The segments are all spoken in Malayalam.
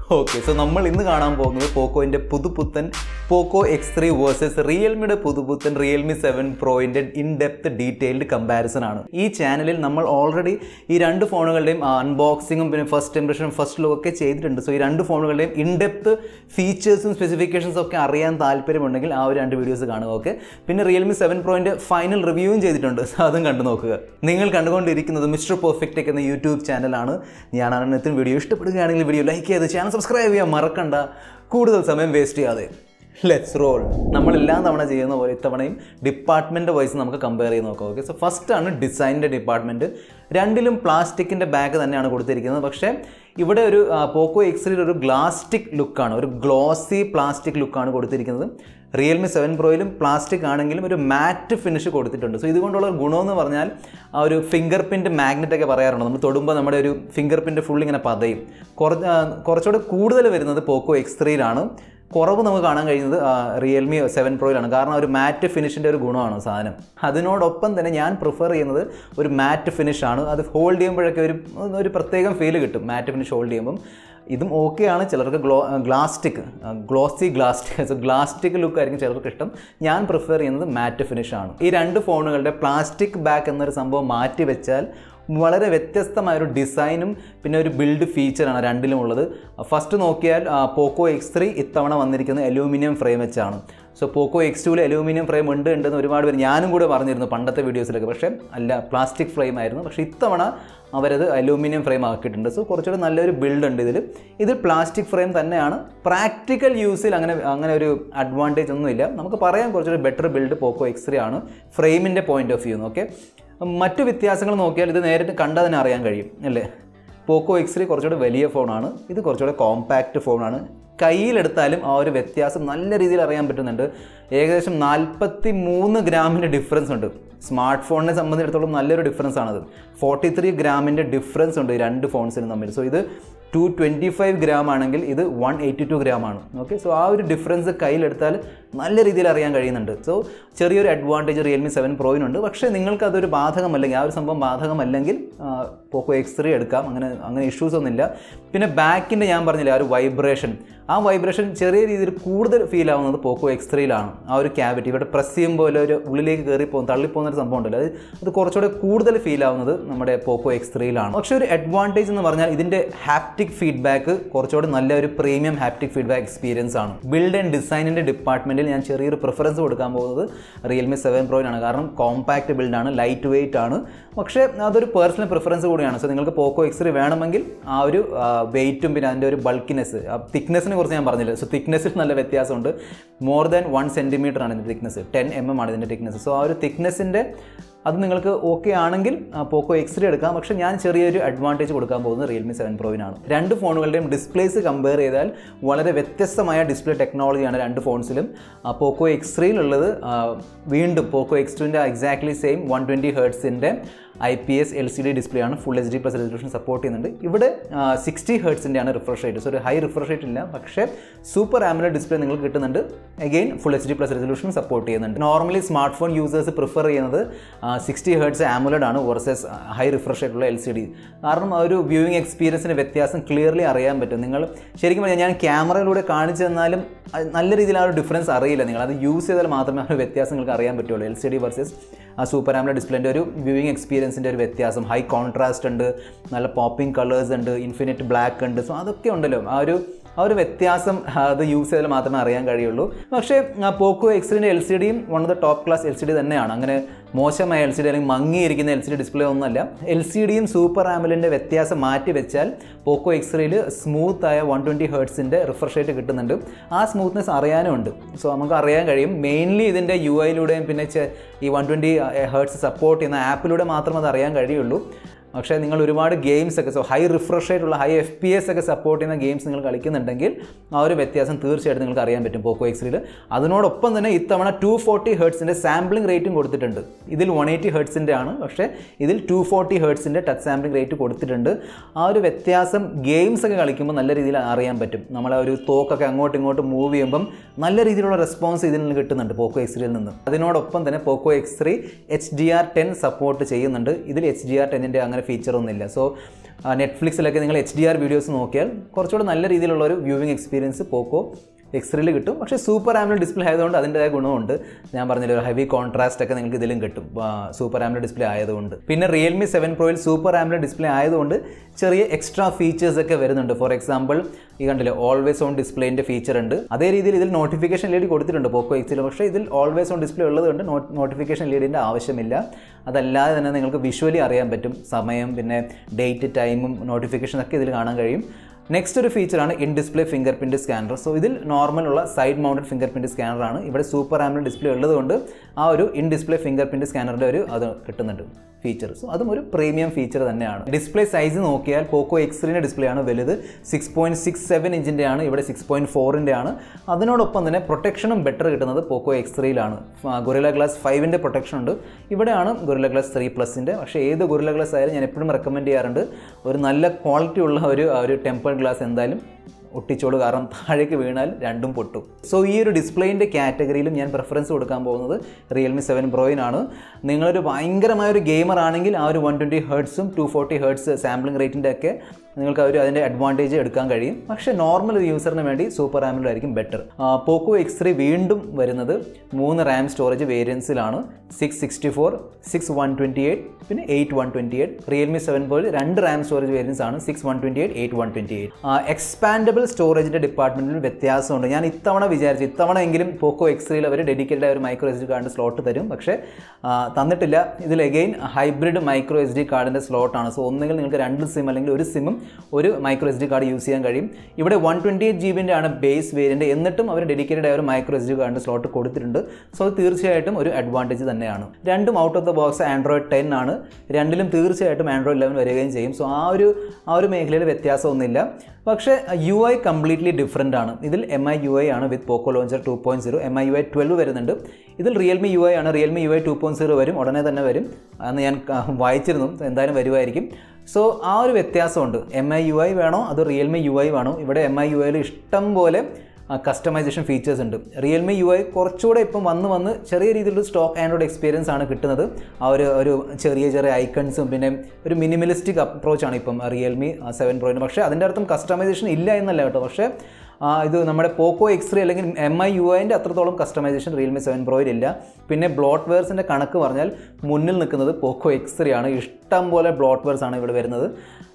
ഓക്കെ സോ നമ്മൾ ഇന്ന് കാണാൻ പോകുന്നത് പോക്കോൻ്റെ പുതുപുത്തൻ പോക്കോ എക്സ് ത്രീ വേഴ്സസ് റിയൽമിയുടെ പുതുപുത്തൻ റിയൽമി സെവൻ പ്രോയിൻ്റെ ഇൻ ഡെപ്ത് ഡീറ്റെയിൽഡ് കമ്പാരിസൺ ആണ് ഈ ചാനലിൽ നമ്മൾ ഓൾറെഡി ഈ രണ്ട് ഫോണുകളുടെയും അൺബോക്സിങ്ങും പിന്നെ ഫസ്റ്റ് ഇംപ്രഷനും ഫസ്റ്റ് ലുക്ക് ഒക്കെ ചെയ്തിട്ടുണ്ട് സോ ഈ രണ്ട് ഫോണുകളുടെയും ഇൻ ഡെപ്ത് ഫീച്ചേഴ്സും സ്പെസിഫിക്കേഷൻസും ഒക്കെ അറിയാൻ താല്പര്യമുണ്ടെങ്കിൽ ആ ഒരു രണ്ട് വീഡിയോസ് കാണുക ഓക്കെ പിന്നെ റിയൽമി സെവൻ പ്രോയിൻ്റെ ഫൈനൽ റിവ്യൂവും ചെയ്തിട്ടുണ്ട് സോ അതും കണ്ടു നോക്കുക നിങ്ങൾ കണ്ടുകൊണ്ടിരിക്കുന്നത് മിസ്റ്റർ പെർഫെക്റ്റ് ടെക് എന്ന യൂട്യൂബ് ചാനലാണ് ഞാനാണ് ഇന്നത്തെ വീഡിയോ ഇഷ്ടപ്പെടുകയാണെങ്കിൽ വീഡിയോ ലൈക്ക് ചെയ്ത് ചാനൽ സബ്സ്ക്രൈബ് ചെയ്യാൻ മറക്കണ്ട കൂടുതൽ സമയം വേസ്റ്റ് ചെയ്യാതെ ലെറ്റ്സ് റോൾ നമ്മൾ എല്ലാ തവണ ചെയ്യുന്ന പോലെ ഇത്തവണയും ഡിപ്പാർട്ട്മെൻറ്റ് വൈസ് നമുക്ക് കമ്പയർ ചെയ്ത് നോക്കാം ഓക്കെ സോ ഫസ്റ്റ് ആണ് ഡിസൈനിൻ്റെ ഡിപ്പാർട്ട്മെൻറ്റ് രണ്ടിലും പ്ലാസ്റ്റിക്കിൻ്റെ ബാഗ് തന്നെയാണ് കൊടുത്തിരിക്കുന്നത് പക്ഷേ ഇവിടെ ഒരു ആ, പോക്കോ എക്സിൽ ഒരു ഗ്ലാസ്റ്റിക് ലുക്കാണ് ഒരു ഗ്ലോസി പ്ലാസ്റ്റിക് ലുക്കാണ് കൊടുത്തിരിക്കുന്നത് റിയൽമി സെവൻ പ്രോയിലും പ്ലാസ്റ്റിക് ആണെങ്കിലും ഒരു മാറ്റ് ഫിനിഷ് കൊടുത്തിട്ടുണ്ട് സോ ഇതുകൊണ്ടുള്ള ഒരു ഗുണമെന്ന് പറഞ്ഞാൽ ആ ഒരു ഫിംഗർ പ്രിൻറ്റ് മാഗ്നറ്റ് ഒക്കെ പറയാറുണ്ട് നമ്മൾ തൊടുമ്പോൾ നമ്മുടെ ഒരു ഫിംഗർ പ്രിൻറ്റ് ഫുൾ ഇങ്ങനെ പതയും കുറച്ച് ആ, കുറച്ചുകൂടെ കൂടുതൽ വരുന്നത് പോക്കോ എക്സ് ത്രീയിലാണ് കുറവ് നമുക്ക് കാണാൻ കഴിയുന്നത് റിയൽമി സെവൻ പ്രോയിലാണ് കാരണം ഒരു മാറ്റ് ഫിനിഷിൻ്റെ ഒരു ഗുണമാണ് സാധനം അതിനോടൊപ്പം തന്നെ ഞാൻ പ്രിഫർ ചെയ്യുന്നത് ഒരു മാറ്റ് ഫിനിഷാണ് അത് ഹോൾഡ് ചെയ്യുമ്പോഴൊക്കെ ഒരു ഒരു പ്രത്യേകം ഫീൽ കിട്ടും മാറ്റ് ഫിനിഷ് ഹോൾഡ് ചെയ്യുമ്പം ഇതും ഓക്കെയാണ് ചിലർക്ക് glow glasstic glossy glasstic so glasstic look ആയിരിക്കും ചിലർക്ക് ഇഷ്ടം ഞാൻ പ്രിഫർ ചെയ്യുന്നത് മാറ്റ് ഫിനിഷാണ് ഈ രണ്ട് ഫോണുകളുടെ പ്ലാസ്റ്റിക് ബാക്ക് എന്നൊരു സംഭവം മാറ്റി വെച്ചാൽ വളരെ വ്യത്യസ്തമായ ഒരു ഡിസൈനും പിന്നെ ഒരു ബിൽഡ് ഫീച്ചറാണ് രണ്ടിലും ഉള്ളത് ഫസ്റ്റ് നോക്കിയാൽ പോക്കോ എക്സ് ത്രീ ഇത്തവണ വന്നിരിക്കുന്നത് അലൂമിനിയം ഫ്രെയിം വെച്ചാണ് സോ പോക്കോ എക്സ് ടുവിൽ അലൂമിനിയം ഫ്രെയിം ഉണ്ട് ഉണ്ടെന്ന് ഒരുപാട് പേര് ഞാനും കൂടെ പറഞ്ഞിരുന്നു പണ്ടത്തെ വീഡിയോസിലൊക്കെ പക്ഷേ അല്ല പ്ലാസ്റ്റിക് ഫ്രെയിം ആയിരുന്നു പക്ഷേ ഇത്തവണ അവരത് അലൂമിനിയം ഫ്രെയിം ആക്കിയിട്ടുണ്ട് സോ കുറച്ചുകൂടെ നല്ലൊരു ബിൽഡ് ഉണ്ട് ഇതിൽ ഇത് പ്ലാസ്റ്റിക് ഫ്രെയിം തന്നെയാണ് പ്രാക്ടിക്കൽ യൂസിൽ അങ്ങനെ അങ്ങനെ ഒരു അഡ്വാൻറ്റേജ് ഒന്നുമില്ല നമുക്ക് പറയാം കുറച്ചുകൂടി better build Poco X three ആണ് ഫ്രെയിമിൻ്റെ പോയിന്റ് ഓഫ് വ്യൂ ഓക്കെ മറ്റു വ്യത്യാസങ്ങൾ നോക്കിയാൽ ഇത് നേരിട്ട് കണ്ടാൽ തന്നെ അറിയാൻ കഴിയും അല്ലേ പോക്കോ എക്സ് ത്രീ കുറച്ചുകൂടെ വലിയ ഫോണാണ് ഇത് കുറച്ചുകൂടെ കോമ്പാക്റ്റ് ഫോണാണ് കയ്യിലെടുത്താലും ആ ഒരു വ്യത്യാസം നല്ല രീതിയിൽ അറിയാൻ പറ്റുന്നുണ്ട് ഏകദേശം നാൽപ്പത്തി മൂന്ന് ഗ്രാമിൻ്റെ ഡിഫറൻസ് ഉണ്ട് സ്മാർട്ട് ഫോണിനെ സംബന്ധിച്ചിടത്തോളം നല്ലൊരു ഡിഫറൻസ് ആണത് ഫോർട്ടി ത്രീ ഗ്രാമിൻ്റെ ഡിഫറൻസ് ഉണ്ട് ഈ രണ്ട് ഫോൺസിനും തമ്മിൽ സോ ഇത് ടു ട്വൻറ്റി ഫൈവ് ഗ്രാം ആണെങ്കിൽ ഇത് വൺ എയ്റ്റി ടു ഗ്രാം ആണ് ഓക്കെ സോ ആ ഒരു ഡിഫറൻസ് കയ്യിലെടുത്താൽ നല്ല രീതിയിൽ അറിയാൻ കഴിയുന്നുണ്ട് സോ ചെറിയൊരു അഡ്വാൻറ്റേജ് റിയൽമി സെവൻ പ്രോയിനുണ്ട് പക്ഷേ നിങ്ങൾക്ക് അതൊരു ബാധകമല്ലെങ്കിൽ ആ ഒരു സംഭവം ബാധകമല്ലെങ്കിൽ പോക്കോ എക്സ് ത്രീ എടുക്കാം അങ്ങനെ അങ്ങനെ ഇഷ്യൂസ് ഒന്നുമില്ല പിന്നെ ബാക്കിൻ്റെ ഞാൻ പറഞ്ഞില്ല ആ ഒരു വൈബ്രേഷൻ ആ വൈബ്രേഷൻ ചെറിയ രീതിയിൽ കൂടുതൽ ഫീൽ ആവുന്നത് പോക്കോ എക്സ് ത്രീയിലാണ് ആ ഒരു ക്യാവിറ്റി ഇവിടെ പ്രസ് ചെയ്യുമ്പോൾ ഒരു ഉള്ളിലേക്ക് കയറി പോകും തള്ളിപ്പോകുന്ന ഒരു സംഭവം ഉണ്ടല്ലോ അത് അത് കുറച്ചുകൂടെ കൂടുതൽ ഫീൽ ആവുന്നത് നമ്മുടെ പോക്കോ എക്സ് ത്രീയിലാണ് പക്ഷേ ഒരു അഡ്വാൻറ്റേജ് എന്ന് പറഞ്ഞാൽ ഇതിൻ്റെ ഹാപ്റ്റിക് ഫീഡ്ബാക്ക് കുറച്ചുകൂടെ നല്ല ഒരു പ്രീമിയം ഹാപ്റ്റിക് ഫീഡ്ബാക്ക് എക്സ്പീരിയൻസ് ആണ് ബിൽഡ് ആൻഡ് ഡിസൈനിൻ്റെ ഡിപ്പാർട്ട്മെൻറ്റിൽ ഞാൻ ചെറിയൊരു പ്രിഫറൻസ് കൊടുക്കാൻ പോകുന്നത് റിയൽമി സെവൻ പ്രോയിനാണ് കാരണം കോമ്പാക്റ്റ് ബിൽഡാണ് ലൈറ്റ് വെയിറ്റ് ആണ് പക്ഷേ അതൊരു പേഴ്സണൽ പ്രിഫറൻസ് കൂടിയാണ് സോ നിങ്ങൾക്ക് പോക്കോ എക്സ് ത്രീ വേണമെങ്കിൽ ആ ഒരു വെയിറ്റും പിന്നെ അതിൻ്റെ ഒരു ബൾക്കിനെസ് തിക്നെസ്സിനെ കുറിച്ച് ഞാൻ പറഞ്ഞില്ല സോ തിക്നെസ്സിൽ നല്ല വ്യത്യാസമുണ്ട് മോർ ദാൻ വൺ സെൻറ്റിമീറ്റർ ആണ് ഇതിൻ്റെ തിക്നെസ് ടെൻ എം എം ആണ് ഇതിൻ്റെ തിക്നെസ് സോ ആ ഒരു തിക്നെസ്സിൻ്റെ അത് നിങ്ങൾക്ക് ഓക്കെ ആണെങ്കിൽ പോക്കോ എക്സ് ത്രീ എടുക്കാം പക്ഷേ ഞാൻ ചെറിയൊരു അഡ്വാൻറ്റേജ് കൊടുക്കാൻ പോകുന്നത് റിയൽമി സെവൻ പ്രോയിനാണ് രണ്ട് ഫോണുകളുടെയും ഡിസ്പ്ലേസ് കമ്പയർ ചെയ്താൽ വളരെ വ്യത്യസ്തമായ ഡിസ്പ്ലേ ടെക്നോളജിയാണ് രണ്ട് ഫോൺസിലും പോക്കോ എക്സ് ത്രീയിലുള്ളത് വീണ്ടും പോക്കോ എക്സ് ടുവിൻ്റെ എക്സാക്ട്ലി സെയിം വൺ ട്വൻറ്റി ഹേർട്സിൻ്റെ I P S L C D display ആണ് full H D plus resolution support ചെയ്യുന്നുണ്ട് ഇവിടെ സിക്സ്റ്റി ഹേർട്സിൻ്റെ ആണ് റിഫ്രഷ് റേറ്റ് സോ ഒരു ഹൈ റിഫ്രഷ് റേറ്റ് ഇല്ല പക്ഷേ സൂപ്പർ ആമുലർ ഡിസ്പ്ലേ നിങ്ങൾക്ക് കിട്ടുന്നുണ്ട് again full H D plus resolution support ചെയ്യുന്നുണ്ട് normally smartphone users prefer ചെയ്യുന്നത് സിക്സ്റ്റി ഹേർട്സ് ആമുലഡ് ആണ് വേഴ്സസ് ഹൈ റിഫ്രഷ് ആയിട്ടുള്ള എൽ സി ഡി കാരണം ആ ഒരു വ്യൂയിങ് എക്സ്പീരിയൻസിൻ്റെ വ്യത്യാസം ക്ലിയർലി അറിയാൻ പറ്റും നിങ്ങൾ ശരിക്കും പറഞ്ഞാൽ ഞാൻ ക്യാമറയിലൂടെ കാണിച്ചു തന്നാലും അത് നല്ല രീതിയിൽ ആ ഒരു ഡിഫറൻസ് അറിയില്ല നിങ്ങൾ അത് യൂസ് ചെയ്താൽ മാത്രമേ ആ ഒരു വ്യത്യാസം നിങ്ങൾക്ക് അറിയാൻ പറ്റുള്ളൂ എൽ സി ഡി വേഴ്സസ് ആ സൂപ്പർ ആമുലർ ഡിസ്പ്ലേൻ്റെ ഒരു വ്യൂയിങ് എക്സ്പീരിയൻസിൻ്റെ ഒരു വ്യത്യാസം ഹൈ കോൺട്രാസ്റ്റ് ഉണ്ട് നല്ല പോപ്പിംഗ് കളേഴ്സ് ഉണ്ട് ഇൻഫിനിറ്റ് ബ്ലാക്ക് ഉണ്ട് സോ അതൊക്കെ ഉണ്ടല്ലോ ആ ഒരു ആ ഒരു വ്യത്യാസം അത് യൂസ് ചെയ്താൽ മാത്രമേ അറിയാൻ കഴിയുള്ളൂ പക്ഷേ പോക്കോ എക്സിൻ്റെ എൽ സി ഡിയും one of the top class L C D തന്നെയാണ് അങ്ങനെ മോശമായ എൽ സി ഡി അല്ലെങ്കിൽ മങ്ങിയിരിക്കുന്ന എൽ സി ഡി ഡിസ്പ്ലേ ഒന്നുമല്ല എൽ സി ഡിയും സൂപ്പർ ആമലിൻ്റെ വ്യത്യാസം മാറ്റി വെച്ചാൽ പോക്കോ എക്സ്റേയിൽ സ്മൂത്ത് ആയ വൺ ട്വൻറ്റി ഹേർട്സിൻ്റെ റിഫ്രഷ് റേറ്റ് കിട്ടുന്നുണ്ട് ആ സ്മൂത്ത്നെസ് അറിയാനും ഉണ്ട് സോ നമുക്ക് അറിയാൻ കഴിയും മെയിൻലി ഇതിൻ്റെ യു ഐയിലൂടെയും പിന്നെ ചെ- ഈ വൺ ട്വൻറ്റി ഹേർട്സ് സപ്പോർട്ട് ചെയ്യുന്ന ആപ്പിലൂടെ മാത്രമേ അത് അറിയാൻ കഴിയുള്ളൂ പക്ഷേ നിങ്ങൾ ഒരുപാട് ഗെയിംസ് ഒക്കെ സോ ഹൈ റിഫ്രഷ് ആയിട്ടുള്ള ഹൈ എഫ് പി എസ് ഒക്കെ സപ്പോർട്ട് ചെയ്യുന്ന ഗെയിംസ് നിങ്ങൾ കളിക്കുന്നുണ്ടെങ്കിൽ ആ ഒരു വ്യത്യാസം തീർച്ചയായിട്ടും നിങ്ങൾക്ക് അറിയാൻ പറ്റും പോക്കോ എക്സിൽ അതിനോടൊപ്പം തന്നെ ഇത്തവണ ടു ഫോർട്ടി ഹേർട്സിൻ്റെ സാമ്പിളിംഗ് റേറ്റും കൊടുത്തിട്ടുണ്ട് ഇതിൽ വൺ എയ്റ്റി ഹേർട്സിൻ്റെ ആണ് പക്ഷേ ഇതിൽ ടു ഫോർട്ടി ഹേർട്സിൻ്റെ ടച്ച് സാമ്പിളിംഗ് റേറ്റ് കൊടുത്തിട്ടുണ്ട് ആ ഒരു വ്യത്യാസം ഗെയിംസ് ഒക്കെ കളിക്കുമ്പോൾ നല്ല രീതിയിൽ അറിയാൻ പറ്റും നമ്മളെ ഒരു തോക്കൊക്കെ അങ്ങോട്ടും ഇങ്ങോട്ടും മൂവ് ചെയ്യുമ്പം നല്ല രീതിയിലുള്ള റെസ്പോൺസ് ഇതിൽ നിന്ന് കിട്ടുന്നുണ്ട് പോക്കോ എക്സ് നിന്ന് അതിനോടൊപ്പം തന്നെ Poco X three H D R ten support ചെയ്യുന്നുണ്ട് ഇതിൽ എച്ച് ഡി ആർ ടെന്നിൻ്റെ അങ്ങനെ ഫീച്ചർ ഒന്നുമില്ല സോ നെറ്റ്ഫ്ലിക്സിലൊക്കെ നിങ്ങൾ എച്ച് ഡി ആർ വീഡിയോസ് നോക്കിയാൽ കുറച്ചുകൂടെ നല്ല രീതിയിലുള്ള ഒരു വ്യൂവിംഗ് എക്സ്പീരിയൻസ് പോക്കോ എക്സ്റേയിൽ കിട്ടും പക്ഷേ സൂപ്പർ ആംബിൾ ഡിസ്പ്ലേ ആയതുകൊണ്ട് അതിൻ്റെതായ ഗുണമുണ്ട് ഞാൻ പറഞ്ഞില്ല ഒരു ഹെവി കോൺട്രാസ്റ്റ് ഒക്കെ നിങ്ങൾക്ക് ഇതിലും കിട്ടും സൂപ്പർ ആംബിൾ ഡിസ്പ്ലേ ആയതുകൊണ്ട് പിന്നെ റിയൽമി സെവൻ പ്രോയിൽ സൂപ്പർ ആംബിൾ ഡിസ്പ്ലേ ആയതുകൊണ്ട് ചെറിയ എക്സ്ട്രാ ഫീച്ചേഴ്സ് ഒക്കെ വരുന്നുണ്ട് ഫോർ എക്സാമ്പിൾ ഈ കണ്ടില്ലേ ഓൾവേസ് ഓൺ ഡിസ്പ്ലേൻ്റെ ഫീച്ചർ ഉണ്ട് അതേ രീതിയിൽ ഇതിൽ നോട്ടിഫിക്കേഷൻ ലീഡ് കൊടുത്തിട്ടുണ്ട് പോക്കോ എക്സിൽ പക്ഷേ ഇതിൽ ഓൾവേസ് ഓൺ ഡിസ്പ്ലേ ഉള്ളതുകൊണ്ട് നോട്ടിഫിക്കേഷൻ ലീഡിൻ്റെ ആവശ്യമില്ല അതല്ലാതെ തന്നെ നിങ്ങൾക്ക് വിഷ്വലി അറിയാൻ പറ്റും സമയം പിന്നെ ഡേറ്റ് ടൈമും നോട്ടിഫിക്കേഷൻ ഒക്കെ ഇതിൽ കാണാൻ കഴിയും നെക്സ്റ്റ് ഒരു ഫീച്ചറാണ് in display fingerprint scanner so ഇതിൽ നോർമൽ ഉള്ള സൈഡ് മൗണ്ടഡ് ഫിംഗർ പ്രിൻറ്റ് സ്കാനറാണ് ഇവിടെ സൂപ്പർ ആംബിൾ ഡിസ്പ്ലേ ഉള്ളതുകൊണ്ട് ആ ഒരു ഇൻ ഡിസ്പ്ലേ ഫിംഗർ പ്രിൻറ്റ് സ്കാനറിൻ്റെ ഒരു അത് കിട്ടുന്നുണ്ട് ഫീച്ചർ സോ അതും ഒരു പ്രീമിയം ഫീച്ചർ തന്നെയാണ് ഡിസ്പ്ലേ സൈസ് നോക്കിയാൽ പോക്കോ എക്സ്ത്രീൻ്റെ ഡിസ്പ്ലേ ആണ് വലുത് സിക്സ് പോയിൻറ്റ് സിക്സ് സെവൻ ഇഞ്ചിൻ്റെ ആണ് ഇവിടെ സിക്സ് പോയിൻറ്റ് ഫോറിൻ്റെ ആണ് അതിനോടൊപ്പം തന്നെ പ്രൊട്ടക്ഷനും ബെറ്റർ കിട്ടുന്നത് പോക്കോ എക്സ്ത്രീയിലാണ് ഗൊറില ഗ്ലാസ് ഫൈവിൻ്റെ പ്രൊട്ടക്ഷൻ ഉണ്ട് ഇവിടെയാണ് ഗൊറില ഗ്ലാസ് ത്രീ പ്ലസിൻ്റെ പക്ഷേ ഏത് ഗൊറില ഗ്ലാസ് ആയാലും ഞാൻ എപ്പോഴും റെക്കമെൻഡ് ചെയ്യാറുണ്ട് ഒരു നല്ല ക്വാളിറ്റി ഉള്ള ഒരു ഒരു ടെമ്പേർഡ് ഗ്ലാസ് എന്തായാലും ഒട്ടിച്ചോളൂ കാരണം താഴേക്ക് വീണാൽ രണ്ടും പൊട്ടും സോ ഈ ഒരു ഡിസ്പ്ലേയിൻ്റെ കാറ്റഗറിയിലും ഞാൻ പ്രിഫറൻസ് കൊടുക്കാൻ പോകുന്നത് റിയൽമി സെവൻ പ്രോയിനാണ് നിങ്ങളൊരു ഭയങ്കരമായ ഒരു ഗെയിമർ ആണെങ്കിൽ ആ ഒരു വൺ ട്വൻറ്റി ഹേർട്സും ടു ഫോർട്ടി ഹേർട്സ് സാമ്പിളിംഗ് റേറ്റിൻ്റെ ഒക്കെ നിങ്ങൾക്ക് അവർ അതിൻ്റെ അഡ്വാൻറ്റേജ് എടുക്കാൻ കഴിയും പക്ഷേ നോർമൽ യൂസറിന് വേണ്ടി സൂപ്പർ ആമിലോ ആയിരിക്കും ബെറ്റർ പോക്കോ എക്സ് ത്രീ വീണ്ടും വരുന്നത് മൂന്ന് റാം സ്റ്റോറേജ് വേരിയൻസിലാണ് six sixty four six one twenty eight പിന്നെ eight one twenty eight Realme seven പോയിൽ രണ്ട് റാം സ്റ്റോറേജ് വേരിയൻസ് ആണ് six one twenty eight eight one twenty eight expandable സ്റ്റോറേജിൻ്റെ ഡിപ്പാർട്ട്മെൻറ്റിൽ വ്യത്യാസമുണ്ട് ഞാൻ ഇത്തവണ വിചാരിച്ചു ഇത്തവണ എങ്കിലും പോക്കോ എക്സ് ത്രീയിൽ അവർ ഡെഡിക്കേറ്റഡ് ആയ ഒരു മൈക്രോ എസ് ഡി കാർഡിൻ്റെ സ്ലോട്ട് തരും പക്ഷേ തന്നിട്ടില്ല ഇതിൽ again hybrid micro S D കാർഡിൻ്റെ സ്ലോട്ടാണ് സോ ഒന്നുകിൽ നിങ്ങൾക്ക് രണ്ട് സിം അല്ലെങ്കിൽ ഒരു സിമ്മും ഒരു micro S D card use ചെയ്യാൻ കഴിയും ഇവിടെ വൺ ട്വൻറ്റി എയ്റ്റ് ജി ബിൻ്റെ ആണ് ബേസ് വേരിയൻറ്റ് എന്നിട്ടും അവർ ഡെഡിക്കേറ്റഡ് ആയ ഒരു മൈക്രോ എസ് ഡി കാർഡിൻ്റെ സ്ലോട്ട് കൊടുത്തിട്ടുണ്ട് സോ അത് തീർച്ചയായിട്ടും ഒരു അഡ്വാൻറ്റേജ് തന്നെയാണ് രണ്ടും out of the box Android ten ആണ് രണ്ടിലും തീർച്ചയായിട്ടും ആൻഡ്രോയിഡ് ലെവൻ വരികയും ചെയ്യും സോ ആ ഒരു ആ ഒരു മേഖലയിൽ വ്യത്യാസമൊന്നുമില്ല പക്ഷേ യു ഐ കംപ്ലീറ്റ്ലി ഡിഫറെൻ്റ് ആണ് ഇതിൽ എം ഐ യു ഐ ആണ് with Poco launcher two point zero M I U I twelve വരുന്നുണ്ട് ഇതിൽ റിയൽമി യു ഐ ആണ് Realme U I two point zero വരും ഉടനെ തന്നെ വരും അന്ന് ഞാൻ വായിച്ചിരുന്നു എന്തായാലും വരുമായിരിക്കും സോ ആ ഒരു വ്യത്യാസമുണ്ട് എം ഐ യു ഐ വേണോ അത് റിയൽമി യു ഐ വേണോ ഇവിടെ എം ഐ യു ഐയിൽ ഇഷ്ടം പോലെ കസ്റ്റമൈസേഷൻ ഫീച്ചേഴ്സ് ഉണ്ട് റിയൽമി യു ഐ കുറച്ചുകൂടെ ഇപ്പം വന്ന് വന്ന് ചെറിയ രീതിയിലുള്ള സ്റ്റോക്ക് ആൻഡ്രോയിഡ് എക്സ്പീരിയൻസ് ആണ് കിട്ടുന്നത് ആ ഒരു ഒരു ചെറിയ ചെറിയ ഐക്കൺസും പിന്നെ ഒരു മിനിമലിസ്റ്റിക് അപ്രോച്ചാണ് ഇപ്പം റിയൽമി സെവൻ പ്രോയിന് പക്ഷേ അതിൻ്റെ അർത്ഥം കസ്റ്റമൈസേഷൻ ഇല്ല എന്നല്ല കേട്ടോ പക്ഷേ ഇത് നമ്മുടെ പോക്കോ എക്സ് ത്രീ അല്ലെങ്കിൽ എം ഐ യു ഐൻ്റെ അത്രത്തോളം കസ്റ്റമൈസേഷൻ റിയൽമി സെവൻ പ്രോയിലില്ല പിന്നെ ബ്ലോട്ട് വെയർസിൻ്റെ കണക്ക് പറഞ്ഞാൽ മുന്നിൽ നിൽക്കുന്നത് പോക്കോ എക്സ് ത്രീ ആണ് ഇഷ്ടം പോലെ ബ്ലോട്ട് വെയർസ് ആണ് ഇവിടെ വരുന്നത്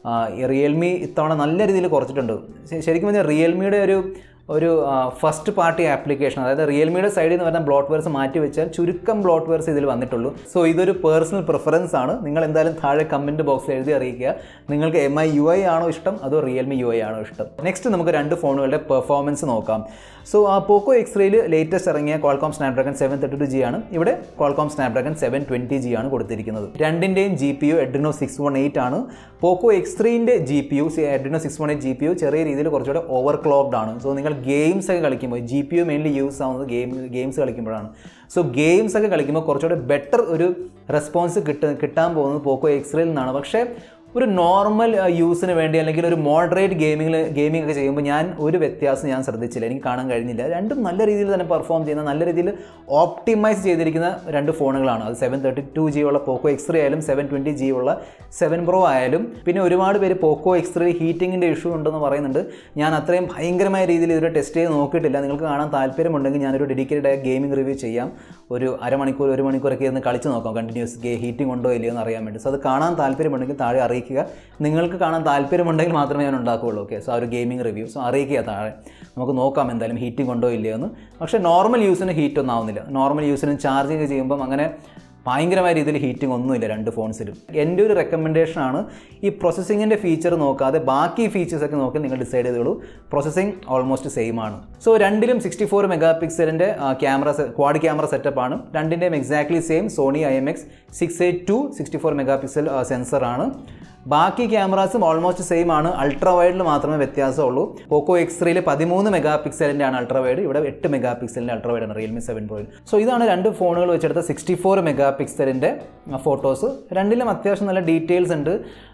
റിയൽമി ഇത്തവണ നല്ല രീതിയിൽ കുറച്ചിട്ടുണ്ട് ശരിക്കും പറഞ്ഞാൽ റിയൽമിയുടെ ഒരു ഒരു ഫസ്റ്റ് പാർട്ടി ആപ്ലിക്കേഷൻ അതായത് റിയൽമിയുടെ സൈഡിൽ നിന്ന് വരുന്ന ബ്ലോട്ട് വെയർസ് മാറ്റി വെച്ചാൽ ചുരുക്കം ബ്ലോട്ട് വെയർസ് ഇതിൽ വന്നിട്ടുള്ളൂ സോ ഇതൊരു പേഴ്സണൽ പ്രിഫറൻസ് ആണ് നിങ്ങൾ എന്തായാലും താഴെ കമൻറ്റ് ബോക്സിൽ എഴുതി അറിയിക്കുക നിങ്ങൾക്ക് എം ഐ യു ഐ ആണോ ഇഷ്ടം അതോ റിയൽമി യു ഐ ആണോ ഇഷ്ടം നെക്സ്റ്റ് നമുക്ക് രണ്ട് ഫോണുകളുടെ പെർഫോമൻസ് നോക്കാം സോ ആ പോക്കോ എക്സ്റേയിൽ ലേറ്റസ്റ്റ് ഇറങ്ങിയ Qualcomm Snapdragon seven thirty two G ആണ് ഇവിടെ Qualcomm Snapdragon seven twenty G ആണ് കൊടുത്തിരിക്കുന്നത് രണ്ടിൻ്റെയും G P U Adreno six one eight ആണ് പോക്കോ എക്സ് ത്രീൻ്റെ G P U Adreno six one eight G P U ചെറിയ രീതിയിൽ കുറച്ചുകൂടെ ഓവർ ക്ലോക്ക്ഡ് ആണ് സോ നിങ്ങൾ ഗെയിംസ് ഒക്കെ കളിക്കുമ്പോൾ G P U mainly use ആവുന്നത് ഗെയിം ഗെയിംസ് കളിക്കുമ്പോഴാണ് സോ ഗെയിംസ് ഒക്കെ കളിക്കുമ്പോൾ കുറച്ചുകൂടെ ബെറ്റർ ഒരു റെസ്പോൺസ് കിട്ട കിട്ടാൻ പോകുന്നത് പോക്കോ എക്സ്റേയിൽ നിന്നാണ് പക്ഷേ ഒരു നോർമൽ യൂസിന് വേണ്ടി അല്ലെങ്കിൽ ഒരു മോഡറേറ്റ് ഗെയിമിങ്ങിൽ ഗെയിമിംഗ് ഒക്കെ ചെയ്യുമ്പോൾ ഞാൻ ഒരു വ്യത്യാസം ഞാൻ ശ്രദ്ധിച്ചില്ല എനിക്ക് കാണാൻ കഴിഞ്ഞില്ല രണ്ടും നല്ല രീതിയിൽ തന്നെ പെർഫോം ചെയ്യുന്ന നല്ല രീതിയിൽ ഓപ്റ്റിമൈസ് ചെയ്തിരിക്കുന്ന രണ്ട് ഫോണുകളാണ് അത് സെവൻ തേർട്ടി ടു ജി ഉള്ള പോക്കോ എക്സ് ത്രീ ആയാലും സെവൻ ട്വൻറ്റി ജി ഉള്ള സെവൻ പ്രോ ആയാലും പിന്നെ ഒരുപാട് പേര് പോക്കോ എക്സ് ത്രീ ഹീറ്റിങ്ങിൻ്റെ ഇഷ്യൂ ഉണ്ടെന്ന് പറയുന്നുണ്ട് ഞാൻ അത്രയും ഭയങ്കരമായ രീതിയിൽ ഇതുവരെ ടെസ്റ്റ് ചെയ്ത് നോക്കിയിട്ടില്ല നിങ്ങൾക്ക് കാണാൻ താല്പര്യമുണ്ടെങ്കിൽ ഞാനൊരു ഡെഡിക്കേറ്റഡ് ആയ ഗെയിമിംഗ് റിവ്യൂ ചെയ്യാം ഒരു അരമണിക്കൂർ ഒരു മണിക്കൂറൊക്കെ ഇരുന്ന് കളിച്ച് നോക്കാം കണ്ടിന്യൂസ് ഗേ ഹീറ്റിംഗ് ഉണ്ടോ ഇല്ലയോ എന്ന് അറിയാൻ വേണ്ടി സോ അത് കാണാൻ താല്പര്യമുണ്ടെങ്കിൽ താഴെ അറിയിക്കുക നിങ്ങൾക്ക് കാണാൻ താല്പര്യമുണ്ടെങ്കിൽ മാത്രമേ ഞാൻ ഉണ്ടാക്കുകയുള്ളൂ ഓക്കെ സോ ആ ഒരു ഗെയിമിംഗ് റിവ്യൂ സോ അറിയിക്കുക താഴെ നമുക്ക് നോക്കാം എന്തായാലും ഹീറ്റിംഗ് ഉണ്ടോ ഇല്ലയോ എന്ന് പക്ഷേ നോർമൽ യൂസിന് ഹീറ്റ് ഒന്നും ആവുന്നില്ല നോർമൽ യൂസിന് ചാർജിങ് ചെയ്യുമ്പം അങ്ങനെ ഭയങ്കരമായ രീതിയിൽ ഹീറ്റിംഗ് ഒന്നുമില്ല രണ്ട് ഫോൺസിലും എൻ്റെ ഒരു റെക്കമെൻഡേഷൻ ആണ് ഈ പ്രോസസ്സിങ്ങിൻ്റെ ഫീച്ചർ നോക്കാതെ ബാക്കി ഫീച്ചേഴ്സ് ഒക്കെ നോക്കി നിങ്ങൾ ഡിസൈഡ് ചെയ്തോളൂ പ്രോസസ്സിങ് ഓൾമോസ്റ്റ് സെയിം ആണ് സോ രണ്ടിലും സിക്സ്റ്റി ഫോർ മെഗാ പിക്സലിൻ്റെ ക്യാമറ ക്വാഡ് ക്യാമറ സെറ്റപ്പ് ആണ് രണ്ടിൻ്റെയും exactly same Sony I M X six eight two sixty four mega pixel സെൻസറാണ് ബാക്കി ക്യാമറാസും ഓൾമോസ്റ്റ് സെയിം ആണ് അൾട്രാ വൈഡിൽ മാത്രമേ വ്യത്യാസമുള്ളൂ പോക്കോ എക്സ് ത്രീയിൽ പതിമൂന്ന് മെഗാ പിക്സലിൻ്റെ ആണ് അൾട്രാ വൈഡ് ഇവിടെ എട്ട് മെഗാ പിക്സലിൻ്റെ അൾട്രാ വൈഡ് ആണ് റിയൽമി സെവൻ പ്രോയിൽ സോ ഇതാണ് രണ്ട് ഫോണുകൾ വെച്ചെടുത്ത സിക്സ്റ്റി ഫോർ മെഗാ പിക്സലിൻ്റെ ഫോട്ടോസ് രണ്ടിലും അത്യാവശ്യം നല്ല ഡീറ്റെയിൽസ് ഉണ്ട്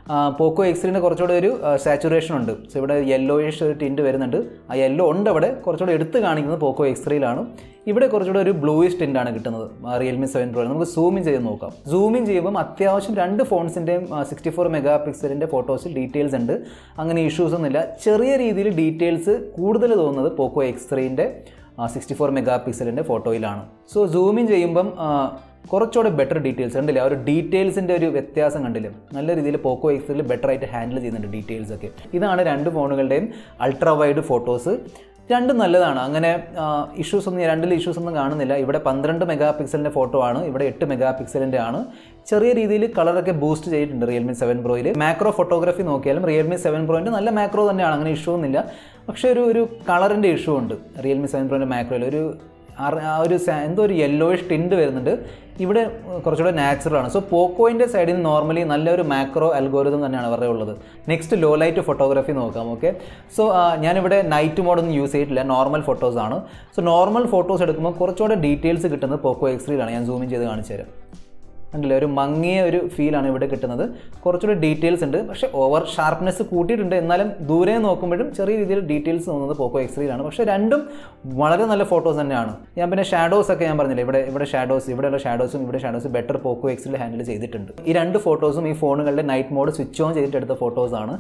പോക്കോ എക്സ്രീൻ്റെ കുറച്ചുകൂടെ ഒരു സാച്ചുറേഷൻ ഉണ്ട് സോ ഇവിടെ യെല്ലോയിഷ് ഒരു ടിൻറ്റ് വരുന്നുണ്ട് ആ യെല്ലോ ഉണ്ട് അവിടെ കുറച്ചുകൂടെ എടുത്ത് കാണിക്കുന്നത് പോക്കോ എക്സ്രീയിലാണ് ഇവിടെ കുറച്ചുകൂടെ ഒരു ബ്ലൂയിഷ് ടിൻ്റാണ് കിട്ടുന്നത് റിയൽമി സെവൻ പ്രോ നമുക്ക് സൂമിൻ ചെയ്ത് നോക്കാം സൂമിൻ ചെയ്യുമ്പം അത്യാവശ്യം രണ്ട് ഫോൺസിൻ്റെയും സിക്സ്റ്റി ഫോർ മെഗാ പിക്സലിൻ്റെ ഫോട്ടോസിൽ ഡീറ്റെയിൽസ് ഉണ്ട് അങ്ങനെ ഇഷ്യൂസ് ഒന്നുമില്ല ചെറിയ രീതിയിൽ ഡീറ്റെയിൽസ് കൂടുതൽ തോന്നുന്നത് പോക്കോ എക്സ് ത്രീൻ്റെ സിക്സ്റ്റി ഫോർ മെഗാ പിക്സലിൻ്റെ ഫോട്ടോയിലാണ് സോ സൂമിൻ ചെയ്യുമ്പം ആ, കുറച്ചുകൂടെ ബെറ്റർ ഡീറ്റെയിൽസ് കണ്ടില്ലേ ആ ഒരു ഡീറ്റെയിൽസിൻ്റെ ഒരു വ്യത്യാസം കണ്ടില്ലേ നല്ല രീതിയിൽ പോക്കോ എക്സിൽ ബെറ്റർ ആയിട്ട് ഹാൻഡിൽ ചെയ്യുന്നുണ്ട് ഡീറ്റെയിൽസ് ഒക്കെ ഇതാണ് രണ്ട് ഫോണുകളുടെയും അൾട്രാ വൈഡ് ഫോട്ടോസ് രണ്ടും നല്ലതാണ് അങ്ങനെ ഇഷ്യൂസ് ഒന്നും രണ്ടിൽ ഇഷ്യൂസ് ഒന്നും കാണുന്നില്ല ഇവിടെ പന്ത്രണ്ട് മെഗാ പിക്സലിൻ്റെ ഫോട്ടോ ആണ് ഇവിടെ എട്ട് മെഗാ പിക്സലിൻ്റെ ആണ് ചെറിയ രീതിയിൽ കളറൊക്കെ ബൂസ്റ്റ് ചെയ്തിട്ടുണ്ട് റിയൽമി സെവൻ പ്രോയിൽ മാക്രോ ഫോട്ടോഗ്രാഫി നോക്കിയാലും റിയൽമി സെവൻ പ്രോയിൻ്റെ നല്ല മാക്രോ തന്നെയാണ് അങ്ങനെ ഇഷ്യൂ ഒന്നുമില്ല പക്ഷേ ഒരു ഒരു കളറിൻ്റെ ഇഷ്യൂ ഉണ്ട് റിയൽമി സെവൻ പ്രോയിൻ്റെ മാക്രോയിൽ ഒരു അറ- ആ ഒരു സാ- എന്തോ ഒരു യെല്ലോയിഷ് ടിൻറ്റ് വരുന്നുണ്ട് ഇവിടെ കുറച്ചുകൂടെ നാച്ചുറൽ ആണ് സോ പോക്കോയിൻ്റെ സൈഡിൽ നിന്ന് നോർമലി നല്ലൊരു മാക്രോ അൽഗോരിതം തന്നെയാണ് അവരുടെ ഉള്ളത് നെക്സ്റ്റ് ലോ ലൈറ്റ് ഫോട്ടോഗ്രാഫി നോക്കാം ഓക്കെ സോ ഞാനിവിടെ നൈറ്റ് മോഡൊന്നും യൂസ് ചെയ്തിട്ടില്ല നോർമൽ ഫോട്ടോസ് ആണ് സോ നോർമൽ ഫോട്ടോസ് എടുക്കുമ്പോൾ കുറച്ചുകൂടെ ഡീറ്റെയിൽസ് കിട്ടുന്നത് പോക്കോ എക്സ്ട്രീലാണ് ഞാൻ സൂമിൻ ചെയ്ത് കാണിച്ചു തരാം കണ്ടില്ലേ ഒരു മങ്ങിയ ഒരു ഫീലാണ് ഇവിടെ കിട്ടുന്നത് കുറച്ചുകൂടി ഡീറ്റെയിൽസ് ഉണ്ട് പക്ഷേ ഓവർ ഷാർപ്നെസ് കൂട്ടിയിട്ടുണ്ട് എന്നാലും ദൂരെ നോക്കുമ്പോഴും ചെറിയ രീതിയിൽ ഡീറ്റെയിൽസ് തോന്നുന്നത് പോക്കോ എക്സ്ട്രീലാണ് പക്ഷേ രണ്ടും വളരെ നല്ല ഫോട്ടോസ് തന്നെയാണ് ഞാൻ പിന്നെ ഷാഡോസ് ഒക്കെ ഞാൻ പറഞ്ഞില്ലേ ഇവിടെ ഇവിടെ ഷാഡോസ് ഇവിടെയുള്ള ഷാഡോസും ഇവിടെ ഷാഡോസ് ബെറ്റർ പോക്കോ എക്സിൽ ഹാൻഡിൽ ചെയ്തിട്ടുണ്ട് ഈ രണ്ട് ഫോട്ടോസും ഈ ഫോണുകളുടെ നൈറ്റ് മോഡ് സ്വിച്ച് ഓൺ ചെയ്തിട്ട് എടുത്ത ഫോട്ടോസാണ്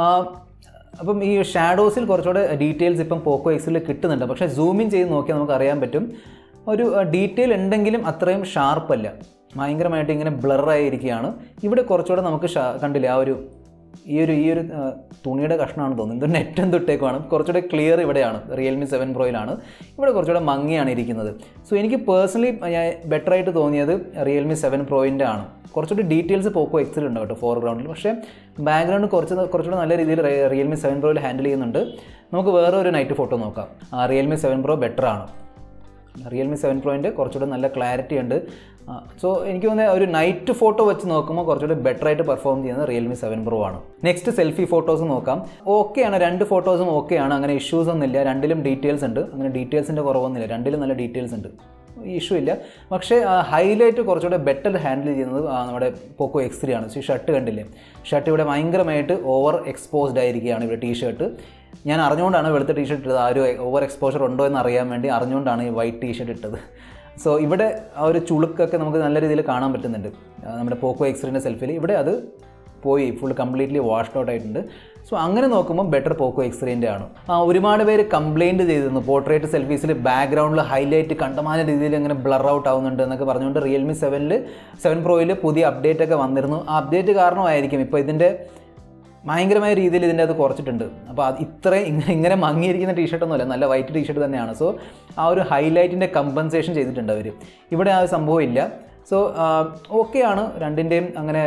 അപ്പം ഈ ഷാഡോസിൽ കുറച്ചുകൂടെ ഡീറ്റെയിൽസ് ഇപ്പം പോക്കോ എക്സിൽ കിട്ടുന്നുണ്ട് പക്ഷേ സൂമിൻ ചെയ്ത് നോക്കിയാൽ നമുക്ക് അറിയാൻ പറ്റും ഒരു ഡീറ്റെയിൽ ഉണ്ടെങ്കിലും അത്രയും ഷാർപ്പല്ല ഭയങ്കരമായിട്ട് ഇങ്ങനെ ബ്ലറായിരിക്കുകയാണ് ഇവിടെ കുറച്ചുകൂടെ നമുക്ക് ഷാ കണ്ടില്ലേ ആ ഒരു ഈ ഒരു ഈ ഒരു ആ, തുണിയുടെ കഷ്ണമാണ് തോന്നുന്നത് ഇത് നെറ്റും തൊട്ടേക്കുമാണ് കുറച്ചുകൂടെ ക്ലിയർ ഇവിടെയാണ് റിയൽമി സെവൻ പ്രോയിലാണ് ഇവിടെ കുറച്ചുകൂടെ മങ്ങിയാണ് ഇരിക്കുന്നത് സോ എനിക്ക് പേഴ്സണലി ബെറ്റർ ആയിട്ട് തോന്നിയത് റിയൽമി സെവൻ പ്രോയിൻ്റെ ആണ് കുറച്ചുകൂടി ഡീറ്റെയിൽസ് പോക്കോ എക്സിൽ ഉണ്ട് കേട്ടോ ഫോർഗ്രൗണ്ടിൽ പക്ഷേ ബാക്ക്ഗ്രൗണ്ട് കുറച്ച് കുറച്ചുകൂടെ നല്ല രീതിയിൽ റിയൽമി സെവൻ പ്രോയിൽ ഹാൻഡിൽ ചെയ്യുന്നുണ്ട് നമുക്ക് വേറെ ഒരു നൈറ്റ് ഫോട്ടോ നോക്കാം റിയൽമി സെവൻ പ്രോ ബെറ്റർ ആണ് റിയൽമി സെവൻ പ്രോയിൻ്റെ കുറച്ചുകൂടെ നല്ല ക്ലാരിറ്റി ഉണ്ട് സോ എനിക്ക് തോന്നുന്നത് ഒരു നൈറ്റ് ഫോട്ടോ വെച്ച് നോക്കുമ്പോൾ കുറച്ചുകൂടി ബെറ്റർ ആയിട്ട് പെർഫോം ചെയ്യുന്നത് റിയൽമി സെവൻ പ്രോ ആണ് നെക്സ്റ്റ് സെൽഫി ഫോട്ടോസ് നോക്കാം ഓക്കെയാണ് രണ്ട് ഫോട്ടോസും ഓക്കെയാണ് അങ്ങനെ ഇഷ്യൂസ് ഒന്നുമില്ല രണ്ടിലും ഡീറ്റെയിൽസ് ഉണ്ട് അങ്ങനെ ഡീറ്റെയിൽസിൻ്റെ കുറവൊന്നുമില്ല രണ്ടിലും നല്ല ഡീറ്റെയിൽസ് ഉണ്ട് ഇഷ്യൂ ഇല്ല പക്ഷേ ഹൈലൈറ്റ് കുറച്ചുകൂടെ ബെറ്റർ ഹാൻഡിൽ ചെയ്യുന്നത് ആ, നമ്മുടെ പോക്കോ എക്സ് ത്രീ ആണ് ഈ ഷർട്ട് കണ്ടില്ലേ ഷർട്ട് ഇവിടെ ഭയങ്കരമായിട്ട് ഓവർ എക്സ്പോസ്ഡ് ആയിരിക്കുകയാണ് ഇവിടെ ടീ ഷർട്ട് ഞാൻ അറിഞ്ഞുകൊണ്ടാണ് വെളുത്ത ടീ ഷർട്ട് ഇട്ടത് ആ ഒരു ഓവർ എക്സ്പോഷർ ഉണ്ടോ എന്ന് അറിയാൻ വേണ്ടി അറിഞ്ഞുകൊണ്ടാണ് ഈ വൈറ്റ് ടീ ഷർട്ട് ഇട്ടത് സോ ഇവിടെ ആ ഒരു ചുളുക്കൊക്കെ നമുക്ക് നല്ല രീതിയിൽ കാണാൻ പറ്റുന്നുണ്ട് ആ, നമ്മുടെ പോക്കോ എക്സ്രീൻ്റെ സെൽഫിൽ ഇവിടെ അത് പോയി ഫുൾ കംപ്ലീറ്റ്ലി വാഷ്ഡ് ഔട്ട് ആയിട്ടുണ്ട് സോ അങ്ങനെ നോക്കുമ്പോൾ ബെറ്റർ പോക്കോ എക്സ്റേൻ്റെ ആണ് ആ, ഒരുപാട് പേര് കംപ്ലൈൻറ്റ് ചെയ്തിരുന്നു പോർട്രേറ്റ് സെൽഫീസിൽ ബാക്ക്ഗ്രൗണ്ടിൽ ഹൈലൈറ്റ് കണ്ടമാന രീതിയിൽ ഇങ്ങനെ ബ്ലർ ഔട്ട് ആവുന്നുണ്ട് എന്നൊക്കെ പറഞ്ഞുകൊണ്ട് റിയൽമി സെവനിൽ സെവൻ പ്രോയിൽ പുതിയ അപ്ഡേറ്റ് ഒക്കെ വന്നിരുന്നു ആ അപ്ഡേറ്റ് കാരണമായിരിക്കും ഇപ്പോൾ ഇതിൻ്റെ ഭയങ്കരമായ രീതിയിൽ ഇതിൻ്റെ അത് കുറച്ചിട്ടുണ്ട് അപ്പോൾ അത് ഇത്രയും ഇങ്ങനെ ഇങ്ങനെ മങ്ങിയിരിക്കുന്ന ടീഷർട്ടൊന്നുമല്ല നല്ല വൈറ്റ് ടീഷർട്ട് തന്നെയാണ് സോ ആ ഒരു ഹൈലൈറ്റിൻ്റെ കമ്പൻസേഷൻ ചെയ്തിട്ടുണ്ട് അവർ ഇവിടെ ആ ഒരു സംഭവം ഇല്ല സോ ഓക്കെയാണ് രണ്ടിൻ്റെയും അങ്ങനെ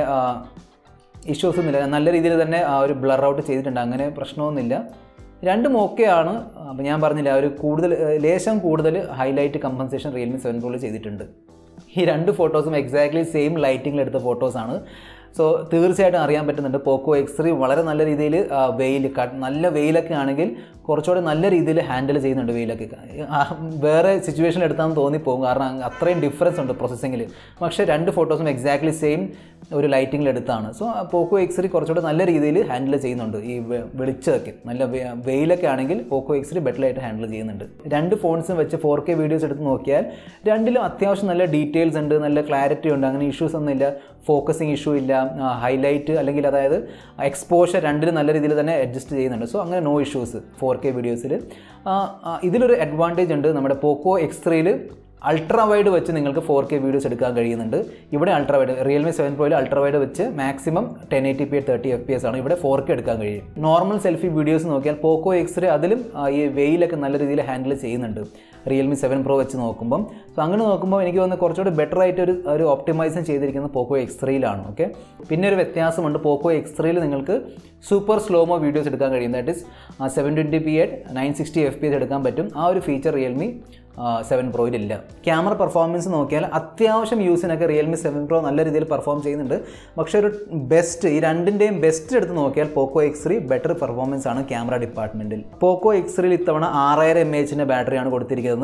ഇഷ്യൂസ് ഒന്നുമില്ല നല്ല രീതിയിൽ തന്നെ ആ ഒരു ബ്ലർ ഔട്ട് ചെയ്തിട്ടുണ്ട് അങ്ങനെ പ്രശ്നമൊന്നുമില്ല രണ്ടും ഓക്കെയാണ് അപ്പോൾ ഞാൻ പറഞ്ഞില്ല ആ ഒരു കൂടുതൽ ഏഹ്, ലേശം കൂടുതൽ ഹൈലൈറ്റ് കമ്പൻസേഷൻ റിയൽമി സെവൻ പ്രോയിൽ ചെയ്തിട്ടുണ്ട് ഈ രണ്ട് ഫോട്ടോസും എക്സാക്ട്ലി സെയിം ലൈറ്റിങ്ങിൽ എടുത്ത ഫോട്ടോസാണ് സോ തീർച്ചയായിട്ടും അറിയാൻ പറ്റുന്നുണ്ട് പോക്കോ എക്സ് ത്രീ വളരെ നല്ല രീതിയിൽ വെയിൽ നല്ല വെയിലൊക്കെ ആണെങ്കിൽ കുറച്ചുകൂടെ നല്ല രീതിയിൽ ഹാൻഡിൽ ചെയ്യുന്നുണ്ട് വെയിലൊക്കെ ആ, വേറെ സിറ്റുവേഷൻ എടുത്താന്ന് തോന്നിപ്പോകും കാരണം അങ്ങ് അത്രയും ഡിഫറൻസ് ഉണ്ട് പ്രോസസ്സിങ്ങിൽ പക്ഷേ രണ്ട് ഫോട്ടോസും എക്സാക്ട്ലി സെയിം ഒരു ലൈറ്റിങ്ങിൽ എടുത്താണ് സോ പോക്കോ എക്സ് ത്രീ കുറച്ചുകൂടെ നല്ല രീതിയിൽ ഹാൻഡിൽ ചെയ്യുന്നുണ്ട് ഈ വെ- വെളിച്ചമൊക്കെ നല്ല വെ- വെയിലൊക്കെ ആണെങ്കിൽ പോക്കോ എക്സ് ത്രീ ബെറ്റർ ആയിട്ട് ഹാൻഡിൽ ചെയ്യുന്നുണ്ട് രണ്ട് ഫോൺസും വെച്ച് ഫോർ കെ വീഡിയോസ് എടുത്ത് നോക്കിയാൽ രണ്ടിലും അത്യാവശ്യം നല്ല ഡീറ്റെയിൽസ് ഉണ്ട് നല്ല ക്ലാരിറ്റി ഉണ്ട് അങ്ങനെ ഇഷ്യൂസ് ഒന്നുമില്ല ഫോക്കസിങ് ഇഷ്യൂ ഇല്ല ഹൈലൈറ്റ് അല്ലെങ്കിൽ അതായത് എക്സ്പോഷർ രണ്ടിലും നല്ല രീതിയിൽ തന്നെ അഡ്ജസ്റ്റ് ചെയ്യുന്നുണ്ട് സോ അങ്ങനെ നോ ഇഷ്യൂസ് ഫോർ കെ വീഡിയോസിൽ ഇതിലൊരു അഡ്വാൻറ്റേജ് ഉണ്ട് നമ്മുടെ പോക്കോ എക്സ് ത്രീയിൽ അൾട്രാ വൈഡ് വെച്ച് നിങ്ങൾക്ക് ഫോർ കെ വീഡിയോസ് എടുക്കാൻ കഴിയുന്നുണ്ട് ഇവിടെ അൾട്രാ വൈഡ് റിയൽമി സെവൻ പ്രോയിൽ അൾട്രാ വൈഡ് വെച്ച് maximum ten eighty P thirty F P S ആണ് ഇവിടെ ഫോർ കെ എടുക്കാൻ കഴിയും നോർമൽ സെൽഫി വീഡിയോസ് നോക്കിയാൽ പോക്കോ എക്സ് അതിലും ആ, ഈ വെയിലൊക്കെ നല്ല രീതിയിൽ ഹാൻഡിൽ ചെയ്യുന്നുണ്ട് റിയൽമി സെവൻ പ്രോ വെച്ച് നോക്കുമ്പം സോ അങ്ങനെ നോക്കുമ്പോൾ എനിക്ക് തോന്നുന്നത് കുറച്ചുകൂടി ബെറ്റർ ആയിട്ട് ഒരു ഒരു ഓപ്റ്റിമൈസും ചെയ്തിരിക്കുന്നത് പോക്കോ എക്സ് ത്രീയിലാണ് ഓക്കെ പിന്നെ ഒരു വ്യത്യാസമുണ്ട് പോക്കോ എക്സ് ത്രീയിൽ നിങ്ങൾക്ക് സൂപ്പർ സ്ലോമോ വീഡിയോസ് എടുക്കാൻ കഴിയും that is seven twenty P at nine sixty F P S എടുക്കാൻ പറ്റും ആ ഒരു ഫീച്ചർ റിയൽമി സെവൻ പ്രോയിലില്ല ക്യാമറ പെർഫോമൻസ് നോക്കിയാൽ അത്യാവശ്യം യൂസിനൊക്കെ റിയൽമി സെവൻ പ്രോ നല്ല രീതിയിൽ പെർഫോം ചെയ്യുന്നുണ്ട് പക്ഷേ ഒരു ബെസ്റ്റ് ഈ രണ്ടിൻ്റെയും ബെസ്റ്റ് എടുത്ത് നോക്കിയാൽ Poco X three better performance ആണ് ക്യാമറ ഡിപ്പാർട്ട്മെൻറ്റിൽ പോക്കോ എക്സ് ത്രീയിൽ ഇത്തവണ ആറായിരം എം എച്ചിൻ്റെ ബാറ്ററിയാണ് കൊടുത്തിരിക്കുന്നത്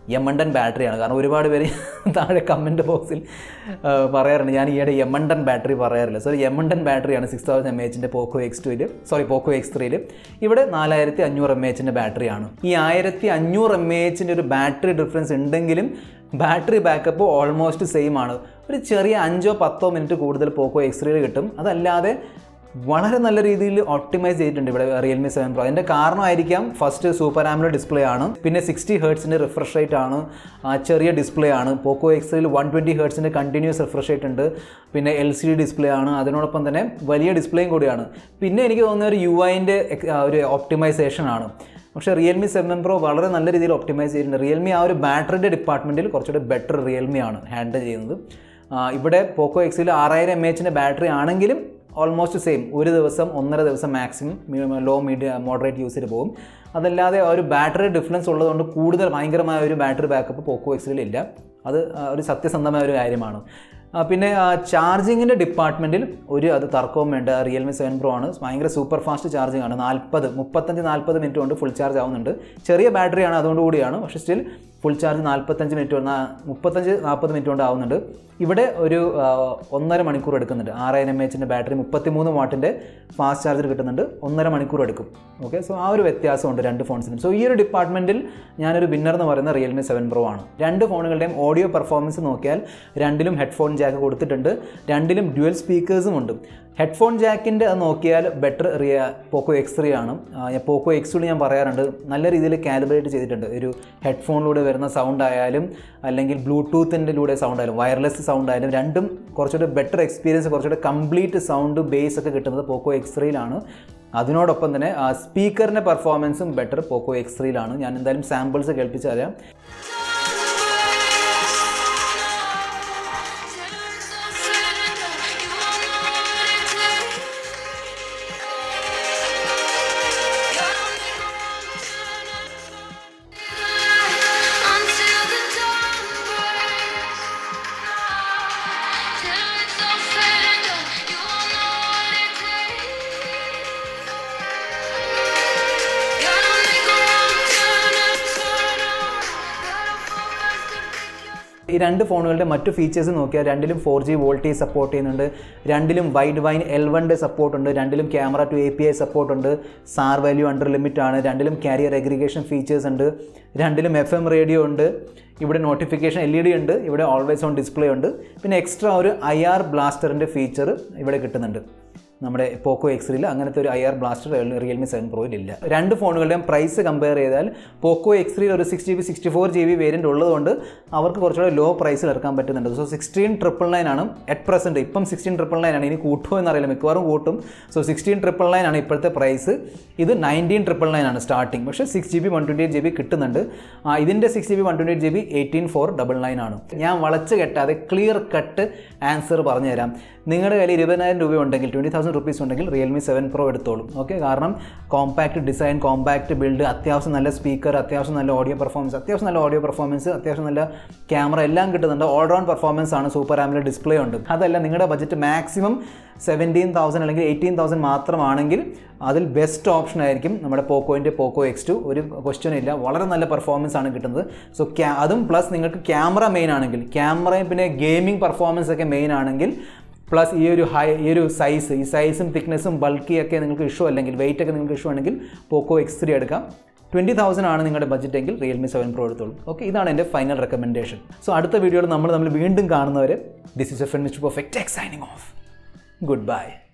യമണ്ടൻ ബാറ്ററിയാണ് കാരണം ഒരുപാട് പേര് താഴെ കമൻറ്റ് ബോക്സിൽ ആ, പറയാറുണ്ട് ഞാൻ ഈയിടെ യമണ്ടൻ ബാറ്ററി പറയാറില്ല സോ യമണ്ടൻ ബാറ്ററിയാണ് സിക്സ് തൗസൻഡ് എം എച്ചിൻ്റെ പോക്കോ എക്സ് ടുവിൽ സോറി പോക്കോ എക്സ് ത്രീയിൽ ഇവിടെ നാലായിരത്തി അഞ്ഞൂറ് എം എച്ചിൻ്റെ ബാറ്ററിയാണ് ഈ ആയിരത്തി അഞ്ഞൂറ് എം എച്ചിൻ്റെ ഒരു ബാറ്ററി ഡിഫറൻസ് ഉണ്ടെങ്കിലും ബാറ്ററി ബാക്കപ്പ് ഓൾമോസ്റ്റ് സെയിം ആണ് ഒരു ചെറിയ അഞ്ചോ പത്തോ മിനിറ്റ് കൂടുതൽ പോക്കോ എക്സ് ത്രീയിൽ കിട്ടും അതല്ലാതെ വളരെ നല്ല രീതിയിൽ ഓപ്റ്റിമൈസ് ചെയ്തിട്ടുണ്ട് ഇവിടെ റിയൽമി സെവൻ പ്രോ അതിൻ്റെ കാരണമായിരിക്കാം ഫസ്റ്റ് സൂപ്പർ ആംബുലർ ഡിസ്പ്ലേ ആണ് പിന്നെ സിക്സ്റ്റി ഹേർട്സിൻ്റെ റിഫ്രഷ് റേറ്റ് ആണ് ആ, ചെറിയ ഡിസ്പ്ലേ ആണ് പോക്കോ എക്സിൽ വൺ ട്വൻറ്റി ഹേർട്സിൻ്റെ കണ്ടിന്യൂസ് റിഫ്രഷ് റേറ്റ് ഉണ്ട് പിന്നെ എൽ സി ഡി ഡിസ്പ്ലേ ആണ് അതിനോടൊപ്പം തന്നെ വലിയ ഡിസ്പ്ലേയും കൂടിയാണ് പിന്നെ എനിക്ക് തോന്നുന്ന ഒരു യു ഐൻ്റെ ഒരു ഓപ്റ്റിമൈസേഷൻ ആണ് പക്ഷേ റിയൽമി സെവൻ പ്രോ വളരെ നല്ല രീതിയിൽ ഒപ്റ്റിമൈസ് ചെയ്തിട്ടുണ്ട് റിയൽമി ആ ഒരു ബാറ്ററിയുടെ ഡിപ്പാർട്ട്മെൻറ്റിൽ കുറച്ചുകൂടി ബെറ്റർ റിയൽമി ആണ് ഹാൻഡിൽ ചെയ്യുന്നത് ആ, ഇവിടെ പോക്കോ എക്സിൽ ആറായിരം എം എച്ചിൻ്റെ ബാറ്ററി ആണെങ്കിലും ഓൾമോസ്റ്റ് സെയിം ഒരു ദിവസം ഒന്നര ദിവസം മാക്സിമം ലോ മീഡിയ മോഡറേറ്റ് യൂസിൽ പോകും അതല്ലാതെ ആ ഒരു ബാറ്ററി ഡിഫറൻസ് ഉള്ളതുകൊണ്ട് കൂടുതൽ ഭയങ്കരമായ ഒരു ബാറ്ററി ബാക്കപ്പ് പോക്കോ എക്സിൽ ഇല്ല അത് ആ, ഒരു സത്യസന്ധമായ ഒരു കാര്യമാണ് ആ, പിന്നെ ചാർജിങ്ങിൻ്റെ ഡിപ്പാർട്ട്മെൻറ്റിൽ ഒരു അത് തർക്കവും വേണ്ട റിയൽമി സെവൻ പ്രോ ആണ് ഭയങ്കര സൂപ്പർ ഫാസ്റ്റ് ചാർജിങ് ആണ് നാൽപ്പത് മുപ്പത്തഞ്ച് നാൽപ്പത് മിനിറ്റ് കൊണ്ട് ഫുൾ ചാർജ് ആവുന്നുണ്ട് ചെറിയ ബാറ്ററിയാണ് അതുകൊണ്ട് കൂടിയാണ് പക്ഷേ സ്റ്റിൽ ഫുൾ ചാർജ് നാൽപ്പത്തഞ്ച് മിനിറ്റ് കൊണ്ട് മുപ്പത്തഞ്ച് നാൽപ്പത് മിനിറ്റ് കൊണ്ട് ആവുന്നുണ്ട് ഇവിടെ ഒരു ആ, ഒന്നര മണിക്കൂർ എടുക്കുന്നുണ്ട് ആറായിരം എം എച്ചിൻ്റെ ബാറ്ററി മുപ്പത്തിമൂന്ന് വാട്ടിൻ്റെ ഫാസ്റ്റ് ചാർജർ കിട്ടുന്നുണ്ട് ഒന്നര മണിക്കൂർ എടുക്കും ഓക്കെ സോ ആ ഒരു വ്യത്യാസമുണ്ട് രണ്ട് ഫോൺസിനും സോ ഈ ഒരു ഡിപ്പാർട്ട്മെൻറ്റിൽ ഞാനൊരു വിന്നർ എന്ന് പറയുന്നത് റിയൽമി സെവൻ പ്രോ ആണ് രണ്ട് ഫോണുകളുടെയും ഓഡിയോ പെർഫോമൻസ് നോക്കിയാൽ രണ്ടിലും ഹെഡ്ഫോൺ ജാക്ക് കൊടുത്തിട്ടുണ്ട് രണ്ടിലും ഡ്യുവൽ സ്പീക്കേഴ്സും ഉണ്ട് ഹെഡ്ഫോൺ ജാക്കിൻ്റെ അത് നോക്കിയാൽ ബെറ്റർ റിയ പോക്കോ എക്സ് ത്രീ ആണ് ആ, ഞാൻ പോക്കോ എക്സിൽ ഞാൻ പറയാറുണ്ട് നല്ല രീതിയിൽ കാലിബ്രേറ്റ് ചെയ്തിട്ടുണ്ട് ഒരു ഹെഡ്ഫോണിലൂടെ വരുന്ന സൗണ്ട് ആയാലും അല്ലെങ്കിൽ ബ്ലൂടൂത്തിൻ്റെ ലൂടെ സൗണ്ട് ആയാലും വയർലെസ് സൗണ്ട് ആയാലും രണ്ടും കുറച്ചുകൂടെ ബെറ്റർ എക്സ്പീരിയൻസ് കുറച്ചുകൂടെ കംപ്ലീറ്റ് സൗണ്ട് ബേസ് ഒക്കെ കിട്ടുന്നത് പോക്കോ എക്സ് ത്രീയിലാണ് അതിനോടൊപ്പം തന്നെ സ്പീക്കറിൻ്റെ പെർഫോമൻസും ബെറ്റർ പോക്കോ എക്സ് ത്രീയിലാണ് ഞാൻ എന്തായാലും സാമ്പിൾസ് കേൾപ്പിച്ചു തരാം Until the dawn breaks, till it's all said and done, you won't know what it takes. Gotta make a wrong turn and turn around. Gotta fall fast and pick your ഈ രണ്ട് ഫോണുകളുടെ മറ്റു ഫീച്ചേഴ്സ് നോക്കിയാൽ രണ്ടിലും ഫോർ ജി വോൾട്ടേജ് സപ്പോർട്ട് ചെയ്യുന്നുണ്ട് രണ്ടിലും വൈഡ് വൈൻ എൽ വണ്ടെ സപ്പോർട്ട് ഉണ്ട് രണ്ടിലും camera two A P I support ഉണ്ട് സാർ വാല്യൂ അണ്ടർ ലിമിറ്റ് ആണ് രണ്ടിലും കാരിയർ എഗ്രിഗേഷൻ ഫീച്ചേഴ്സ് ഉണ്ട് രണ്ടിലും എഫ് എം റേഡിയോ ഉണ്ട് ഇവിടെ നോട്ടിഫിക്കേഷൻ എൽ ഇ ഡി ഉണ്ട് ഇവിടെ ഓൾവേസ് ഓൺ ഡിസ്പ്ലേ ഉണ്ട് പിന്നെ എക്സ്ട്രാ ഒരു ഐ ആർ ബ്ലാസ്റ്ററിൻ്റെ ഫീച്ചർ ഇവിടെ കിട്ടുന്നുണ്ട് നമ്മുടെ പോക്കോ എക്സിൽ അങ്ങനത്തെ ഒരു I R blaster Realme seven പ്രോയിൽ ഇല്ല രണ്ട് ഫോണുകളുടെയും പ്രൈസ് കമ്പയർ ചെയ്താൽ പോക്കോ എക്സിൽ ഒരു six G B sixty four G B variant ഉള്ളതുകൊണ്ട് അവർക്ക് കുറച്ചുകൂടെ ലോ പ്രൈസിൽ ഇറക്കാൻ പറ്റുന്നുണ്ട് സോ സിക്സ്റ്റീൻ ട്രിപ്പിൾ നയൻ ആണ് അറ്റ് പ്രസൻറ്റ് ഇപ്പം സിക്സ്റ്റീൻ ട്രിപ്പിൾ നയൻ ആണ് ഇനി കൂട്ടുമോ എന്നറിയില്ല മിക്കവാറും കൂട്ടും സോ സിക്സ്റ്റീൻ ട്രിപ്പിൾ നയൻ ആണ് ഇപ്പോഴത്തെ പ്രൈസ് ഇത് നയൻറ്റീൻ ട്രിപ്പിൾ നയൻ ആണ് സ്റ്റാർട്ടിങ് പക്ഷേ six G B one twenty eight G B കിട്ടുന്നുണ്ട് ആ, ഇതിൻ്റെ six G B one twenty eight G B eighteen four double nine ആണ് ഞാൻ വളച്ച് കെട്ടാതെ ക്ലിയർ കട്ട് ആൻസർ പറഞ്ഞു തരാം നിങ്ങളുടെ കയ്യിൽ ഇരുപതിനായിരം രൂപ ഉണ്ടെങ്കിൽ ട്വൻറ്റി തൗസൻഡ് റുപ്പീസ് ഉണ്ടെങ്കിൽ റിയൽമി സെവൻ പ്രോ എടുത്തോളും ഓക്കെ കാരണം കോമ്പാക്ട് ഡിസൈൻ കോമ്പാക്ട് ബിൽഡ് അത്യാവശ്യം നല്ല സ്പീക്കർ അത്യാവശ്യം നല്ല ഓഡിയോ പെർഫോമൻസ് അത്യാവശ്യം നല്ല ഓഡിയോ പെർഫോമൻസ് അത്യാവശ്യം നല്ല ക്യാമറ എല്ലാം കിട്ടുന്നുണ്ട് ഓൾറൗണ്ട് പെർഫോമൻസ് ആണ് സൂപ്പർ ആമിലെ ഡിസ്പ്ലേ ഉണ്ട് അതല്ല നിങ്ങളുടെ ബജറ്റ് മാക്സിമം സെവൻറ്റീൻ തൗസൻഡ് അല്ലെങ്കിൽ എയ്റ്റീൻ തൗസൻഡ് മാത്രമാണെങ്കിൽ അതിൽ ബെസ്റ്റ് ഓപ്ഷൻ ആയിരിക്കും നമ്മുടെ പോക്കോയിൻ്റെ പോക്കോ എക്സ് ടു ഒരു ക്വസ്റ്റ്യൻ ഇല്ല വളരെ നല്ല പെർഫോമൻസ് ആണ് കിട്ടുന്നത് സോ ക്യാ അതും പ്ലസ് നിങ്ങൾക്ക് ക്യാമറ മെയിൻ ആണെങ്കിൽ ക്യാമറയും പിന്നെ ഗെയിമിംഗ് പെർഫോമൻസ് ഒക്കെ മെയിൻ ആണെങ്കിൽ പ്ലസ് ഈ ഒരു ഹൈ ഈ ഒരു സൈസ് ഈ സൈസും തിക്നെസ്സും ബൾക്കി ഒക്കെ നിങ്ങൾക്ക് ഇഷ്യൂ അല്ലെങ്കിൽ വെയിറ്റ് ഒക്കെ നിങ്ങൾക്ക് ഇഷ്യൂ ആണെങ്കിൽ പോക്കോ എക്സ് ത്രീ എടുക്കാം ട്വൻറ്റി തൗസൻഡ് ആണ് നിങ്ങളുടെ ബഡ്ജറ്റ് എങ്കിൽ റിയൽമി സെവൻ പ്രോ എടുത്തോളൂ ഓക്കെ ഇതാണ് എൻ്റെ ഫൈനൽ റെക്കമെൻഡേഷൻ സോ അടുത്ത വീഡിയോയിൽ നമ്മൾ നമ്മൾ വീണ്ടും കാണുന്നവരെ this is a friend mister perfect എക്സൈനിങ് ഓഫ് ഗുഡ് ബൈ